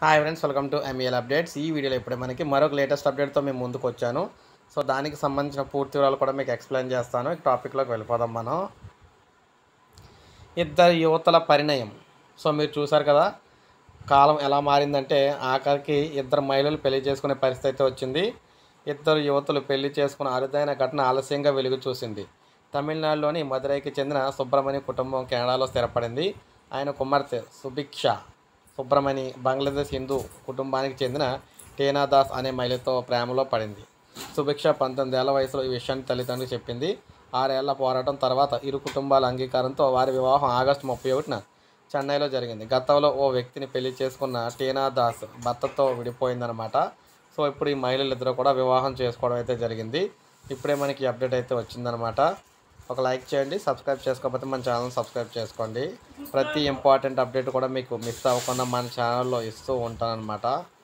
hi friends welcome to MEL updates ఈ వీడియోలో ఇప్పుడే మనకి మరొక లేటెస్ట్ అప్డేట్తో మేము ముందుకు వచ్చాను సో దానికి సంబంధించిన పూర్తి వివరాలు కూడా మీకు ఎక్స్ప్లెయిన్ చేస్తాను ఈ టాపిక్లోకి వెళ్ళిపోదాం మనం ఇద్దరు యువతల పరిణయం సో మీరు చూసారు కదా కాలం ఎలా మారిందంటే ఆఖరికి ఇద్దరు మహిళలు పెళ్లి చేసుకునే పరిస్థితి అయితే వచ్చింది ఇద్దరు యువతులు పెళ్లి చేసుకున్న అరుదైన ఘటన ఆలస్యంగా వెలుగు చూసింది తమిళనాడులోని మదురైకి చెందిన సుబ్రమణి కుటుంబం కెనడాలో స్థిరపడింది ఆయన కుమార్తె సుభిక్ష సుబ్రమణి బంగ్లాదేశ్ హిందూ కుటుంబానికి చెందిన టీనా దాస్ అనే మహిళతో ప్రేమలో పడింది సుభిక్ష పంతొమ్మిది ఏళ్ల వయసులో ఈ విషయాన్ని తల్లిదండ్రులకు చెప్పింది ఆరేళ్ల పోరాటం తర్వాత ఇరు కుటుంబాల అంగీకారంతో వారి వివాహం ఆగస్టు ముప్పై ఒకటిన చెన్నైలో జరిగింది గతంలో ఓ వ్యక్తిని పెళ్లి చేసుకున్న టీనా దాస్ భర్తతో విడిపోయిందనమాట సో ఇప్పుడు ఈ మహిళలు ఇద్దరు కూడా వివాహం చేసుకోవడం అయితే జరిగింది ఇప్పుడే మనకి అప్డేట్ అయితే వచ్చిందనమాట ఒక లైక్ చేయండి సబ్స్క్రైబ్ చేసుకోకపోతే మన ఛానల్ సబ్స్క్రైబ్ చేసుకోండి ప్రతి ఇంపార్టెంట్ అప్డేట్ కూడా మీకు మిస్ అవ్వకుండా మన ఛానల్లో ఇస్తూ ఉంటానన్నమాట